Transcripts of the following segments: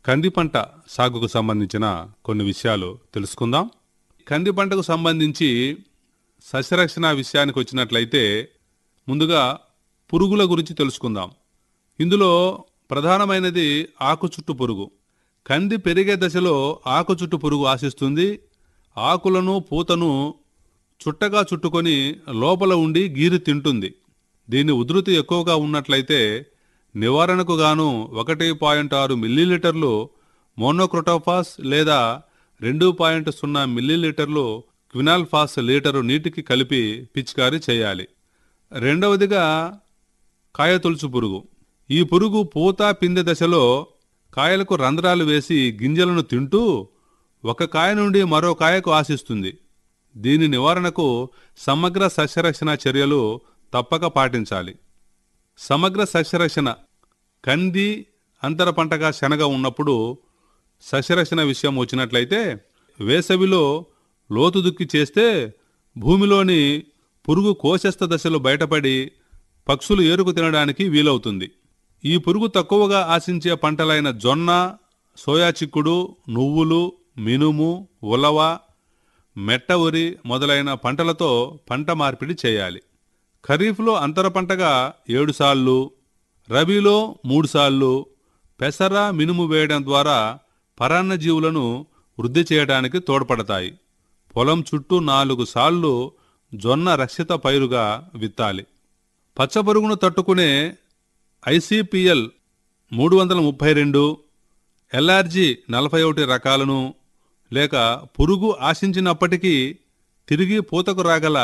కంది పంట సాగుకు సంబంధించిన కొన్ని విషయాలు తెలుసుకుందాం కంది పంటకు సంబంధించి సస్యరక్షణ విషయానికి వచ్చినట్లయితే ముందుగా పురుగుల గురించి తెలుసుకుందాం ఇందులో ప్రధానమైనది ఆకు చుట్టు పురుగు కంది పెరిగే దశలో ఆకు చుట్టు పురుగు ఆశిస్తుంది ఆకులను పూతను చుట్టగా చుట్టుకొని లోపల ఉండి గీరి తింటుంది దీని ఉధృతి ఎక్కువగా ఉన్నట్లయితే నివారణకు గాను ఒకటి పాయింట్ ఆరు మిల్లీలీటర్లు మోనోక్రోటోఫాస్ లేదా రెండు పాయింట్ సున్నా మిల్లీలీటర్లు క్వినాల్ఫాస్ లీటరు నీటికి కలిపి పిచికారీ చేయాలి రెండవదిగా కాయతొలుచు పురుగు ఈ పురుగు పూత పిందె దశలో కాయలకు రంధ్రాలు వేసి గింజలను తింటూ ఒక కాయ నుండి మరో కాయకు ఆశిస్తుంది దీని నివారణకు సమగ్ర సస్యరక్షణ చర్యలు తప్పక పాటించాలి సమగ్ర సస్యరక్షణ కంది అంతర పంటగా శనగ ఉన్నప్పుడు సస్యరక్షణ విషయం వచ్చినట్లయితే వేసవిలో లోతు దుక్కి చేస్తే భూమిలోని పురుగు కోశస్థ దశలు బయటపడి పక్షులు ఏరుకు తినడానికి వీలవుతుంది ఈ పురుగు తక్కువగా ఆశించే పంటలైన జొన్న సోయా చిక్కుడు నువ్వులు మినుము ఉలవ మెట్ట వరి మొదలైన పంటలతో పంట మార్పిడి చేయాలి ఖరీఫ్లో అంతర పంటగా ఏడు సార్లు రబీలో మూడు సార్లు పెసర మినుము వేయడం ద్వారా పరాన్నజీవులను వృద్ధి చేయడానికి తోడ్పడతాయి పొలం చుట్టూ నాలుగు సార్లు జొన్న రక్షిత పైరుగా విత్తాలి పచ్చపురుగును తట్టుకునే ఐసిపిఎల్ మూడు వందల ముప్పై రెండు ఎల్ఆర్జీ నలభై ఒకటి రకాలను లేక పురుగు ఆశించినప్పటికీ తిరిగి పూతకు రాగల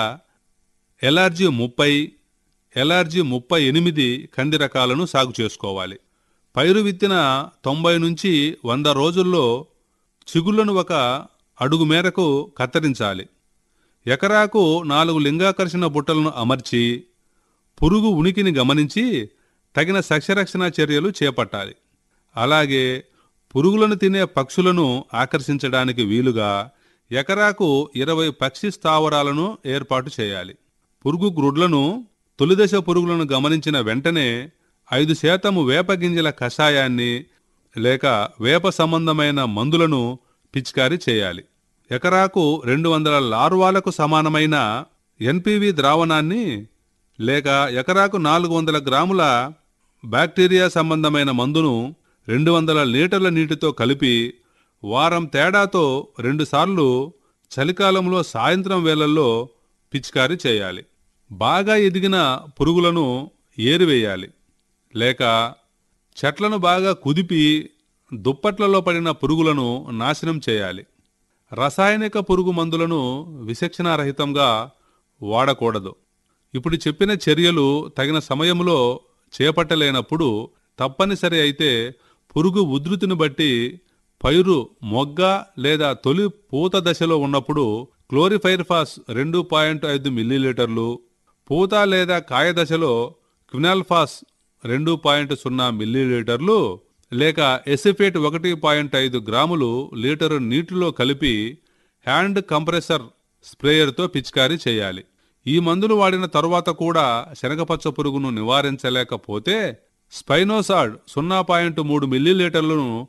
ఎల్ఆర్జీ ముప్పై ఎల్ఆర్జీ ముప్పై ఎనిమిది కంది రకాలను సాగు చేసుకోవాలి పైరు విత్తిన తొంభై నుంచి వంద రోజుల్లో చిగుళ్లను ఒక అడుగు మేరకు కత్తిరించాలి ఎకరాకు నాలుగు లింగాకర్షణ బుట్టలను అమర్చి పురుగు ఉనికిని గమనించి తగిన సస్యరక్షణ చర్యలు చేపట్టాలి అలాగే పురుగులను తినే పక్షులను ఆకర్షించడానికి వీలుగా ఎకరాకు ఇరవై పక్షి స్థావరాలను ఏర్పాటు చేయాలి పురుగు గ్రుడ్లను తొలిదశ పురుగులను గమనించిన వెంటనే ఐదు శాతము వేప గింజల కషాయాన్ని లేక వేప సంబంధమైన మందులను పిచికారీ చేయాలి ఎకరాకు రెండు వందల లార్వాలకు సమానమైన ఎన్పివి ద్రావణాన్ని లేక ఎకరాకు నాలుగు వందల గ్రాముల బ్యాక్టీరియా సంబంధమైన మందును రెండు వందల లీటర్ల నీటితో కలిపి వారం తేడాతో రెండుసార్లు చలికాలంలో సాయంత్రం వేళల్లో పిచికారీ చేయాలి బాగా ఎదిగిన పురుగులను ఏరివేయాలి లేక చెట్లను బాగా కుదిపి దుప్పట్లలో పడిన పురుగులను నాశనం చేయాలి రసాయనిక పురుగు మందులను విచక్షణారహితంగా వాడకూడదు ఇప్పుడు చెప్పిన చర్యలు తగిన సమయంలో చేపట్టలేనప్పుడు తప్పనిసరి అయితే పురుగు ఉధృతిని బట్టి పైరు మొగ్గ లేదా తొలి పూత దశలో ఉన్నప్పుడు క్లోరిఫైర్ఫాస్ రెండు పాయింట్ ఐదు మిల్లీలీటర్లు పూత లేదా కాయ దశలో క్వినాల్ఫాస్ రెండు పాయింట్ సున్నా మిల్లీలీటర్లు లేక ఎసిఫేట్ ఒకటి పాయింట్ ఐదు గ్రాములు లీటరు నీటిలో కలిపి హ్యాండ్ కంప్రెసర్ స్ప్రేయర్తో పిచికారీ చేయాలి ఈ మందులు వాడిన తరువాత కూడా శనగపచ్చ పురుగును నివారించలేకపోతే స్పైనోసాడ్ సున్నా పాయింట్ మూడు మిల్లీలీటర్లను